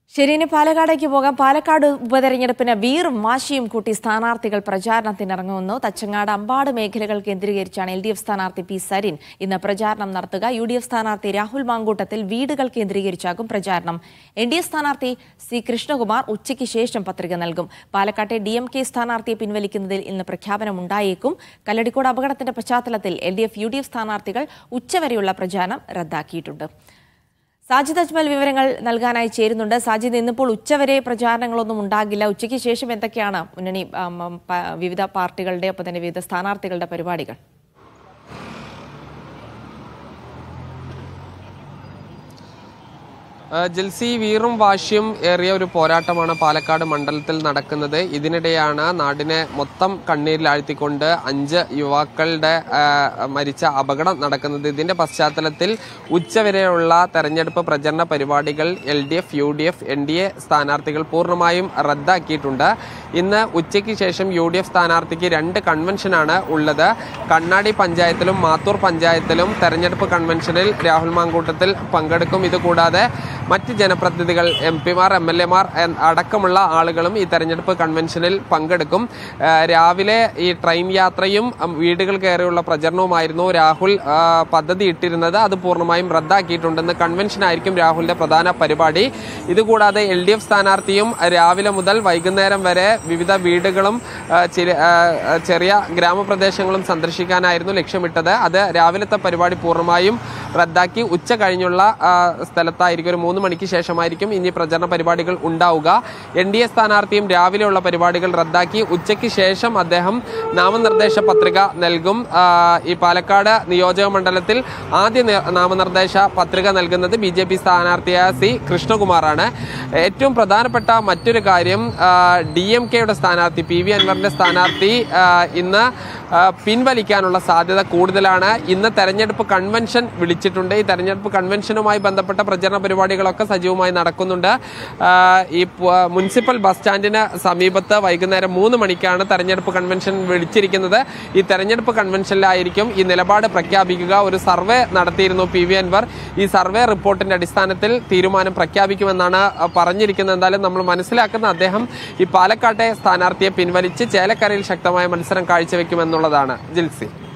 ശരി ഇനി പാലക്കാടേക്ക് പോകാം പാലക്കാട് ഉപതെരഞ്ഞെടുപ്പിന് വീറും വാശിയും കൂട്ടി സ്ഥാനാർത്ഥികൾ പ്രചാരണത്തിനിറങ്ങുന്നു തച്ചങ്ങാട് അമ്പാട് മേഖലകൾ കേന്ദ്രീകരിച്ചാണ് എൽ ഡി എഫ് സ്ഥാനാർത്ഥി പി സരിൻ ഇന്ന് പ്രചാരണം നടത്തുക യു ഡി എഫ് സ്ഥാനാർത്ഥി രാഹുൽ മാങ്കൂട്ടത്തിൽ വീടുകൾ കേന്ദ്രീകരിച്ചാകും പ്രചാരണം എൻ ഡി എ സ്ഥാനാർത്ഥി സി കൃഷ്ണകുമാർ ഉച്ചയ്ക്ക് ശേഷം പത്രിക നൽകും പാലക്കാട്ടെ ഡി എം കെ സ്ഥാനാർത്ഥിയെ പിൻവലിക്കുന്നതിൽ ഇന്ന് പ്രഖ്യാപനമുണ്ടായേക്കും കല്ലടിക്കോട് അപകടത്തിന്റെ പശ്ചാത്തലത്തിൽ L D F U D F സ്ഥാനാർത്ഥികൾ ഉച്ചവരെയുള്ള പ്രചാരണം റദ്ദാക്കിയിട്ടുണ്ട് സാജിദ് അജ്മൽ വിവരങ്ങൾ നൽകാനായി ചേരുന്നുണ്ട് സാജിദ് ഇന്നിപ്പോൾ ഉച്ചവരെ പ്രചാരണങ്ങളൊന്നും ഉണ്ടാകില്ല ഉച്ചയ്ക്ക് ശേഷം എന്തൊക്കെയാണ് മുന്നണി ആം, ആം, പ- വിവിധ പാർട്ടികളുടെ ഒപ്പം തന്നെ വിവിധ സ്ഥാനാർത്ഥികളുടെ പരിപാടികൾ ആ, ജിൽസി വീറും വാശിയും ഏറിയ ഒരു പോരാട്ടമാണ് പാലക്കാട് മണ്ഡലത്തിൽ നടക്കുന്നത് ഇതിനിടെയാണ് നാടിനെ മൊത്തം കണ്ണീരിലാഴ്ത്തിക്കൊണ്ട് അഞ്ച് യുവാക്കളുടെ ആ, മരിച്ച അപകടം നടക്കുന്നത് ഇതിന്റെ പശ്ചാത്തലത്തിൽ ഉച്ചവരെയുള്ള തെരഞ്ഞെടുപ്പ് പ്രചരണ പരിപാടികൾ L D F U D F N D A സ്ഥാനാർത്ഥികൾ പൂർണ്ണമായും റദ്ദാക്കിയിട്ടുണ്ട് ഇന്ന് ഉച്ചയ്ക്ക് ശേഷം യു ഡി എഫ് സ്ഥാനാർത്ഥിക്ക് രണ്ട് കൺവെൻഷനാണ് ഉള്ളത് കണ്ണാടി പഞ്ചായത്തിലും മാത്തൂർ പഞ്ചായത്തിലും തെരഞ്ഞെടുപ്പ് കൺവെൻഷനിൽ രാഹുൽ മാങ്കൂട്ടത്തിൽ പങ്കെടുക്കും ഇതുകൂടാതെ മറ്റ് ജനപ്രതിനിധികൾ എം പിമാർ എം എൽ എമാർ അടക്കമുള്ള ആളുകളും ഈ തെരഞ്ഞെടുപ്പ് കൺവെൻഷനിൽ പങ്കെടുക്കും ആ, രാവിലെ ഈ ട്രെയിൻ യാത്രയും ഉം, വീടുകൾ കയറിയുള്ള പ്രചരണവുമായിരുന്നു രാഹുൽ ആ, പദ്ധതി ഇട്ടിരുന്നത് അത് പൂർണ്ണമായും റദ്ദാക്കിയിട്ടുണ്ടെന്ന് കൺവെൻഷനായിരിക്കും രാഹുലിന്റെ പ്രധാന പരിപാടി ഇതുകൂടാതെ എൽ ഡി എഫ് സ്ഥാനാർത്ഥിയും രാവിലെ മുതൽ വൈകുന്നേരം വരെ വിവിധ വീടുകളും ആ, ചില- ആ, ആ, ചെറിയ ഗ്രാമപ്രദേശങ്ങളും സന്ദർശിക്കാനായിരുന്നു ലക്ഷ്യമിട്ടത് അത് രാവിലത്തെ പരിപാടി പൂർണ്ണമായും റദ്ദാക്കി ഉച്ച കഴിഞ്ഞുള്ള ആ, സ്ഥലത്തായിരിക്കും ഒരു മൂന്ന് മണിക്ക് ശേഷമായിരിക്കും ഇനി പ്രചരണ പരിപാടികൾ ഉണ്ടാവുക എൻ ഡി എ സ്ഥാനാർത്ഥിയും രാവിലെയുള്ള പരിപാടികൾ റദ്ദാക്കി ഉച്ചയ്ക്ക് ശേഷം അദ്ദേഹം നാമനിർദ്ദേശ പത്രിക നൽകും ആ, ഈ പാലക്കാട് നിയോജക മണ്ഡലത്തിൽ ആദ്യ നി- നാമനിർദ്ദേശ പത്രിക നൽകുന്നത് ബി ജെ പി സ്ഥാനാർത്ഥിയായ സി കൃഷ്ണകുമാറാണ് ഏറ്റവും പ്രധാനപ്പെട്ട മറ്റൊരു കാര്യം ഡി എം കെയുടെ സ്ഥാനാർത്ഥി പി വി അൻവറിന്റെ സ്ഥാനാർത്ഥി ആ, ഇന്ന് ആ, പിൻവലിക്കാനുള്ള സാധ്യത കൂടുതലാണ് ഇന്ന് തെരഞ്ഞെടുപ്പ് കൺവെൻഷൻ വിളിച്ചിട്ടുണ്ട് ഈ തെരഞ്ഞെടുപ്പ് കൺവെൻഷനുമായി ബന്ധപ്പെട്ട പ്രചരണ പരിപാടികളൊക്കെ സജീവമായി നടക്കുന്നുണ്ട് ആ, ഈ പ- മുനിസിപ്പൽ ബസ് സ്റ്റാൻഡിന് സമീപത്ത് വൈകുന്നേരം മൂന്ന് മണിക്കാണ് തെരഞ്ഞെടുപ്പ് കൺവെൻഷൻ വിളിച്ചിരിക്കുന്നത് ഈ തെരഞ്ഞെടുപ്പ് കൺവെൻഷനിലായിരിക്കും ഈ നിലപാട് പ്രഖ്യാപിക്കുക ഒരു സർവേ നടത്തിയിരുന്നു പി വി അൻവർ ഈ സർവേ റിപ്പോർട്ടിന്റെ അടിസ്ഥാനത്തിൽ തീരുമാനം പ്രഖ്യാപിക്കുമെന്നാണ് ആ, പറഞ്ഞിരിക്കുന്നത് എന്തായാലും നമ്മൾ മനസ്സിലാക്കുന്ന അദ്ദേഹം ഈ പാലക്കാട്ടെ സ്ഥാനാർത്ഥിയെ പിൻവലിച്ച് ചേലക്കരയിൽ ശക്തമായ മത്സരം കാഴ്ചവെക്കുമെന്നുള്ളതാണ് ജിൽസി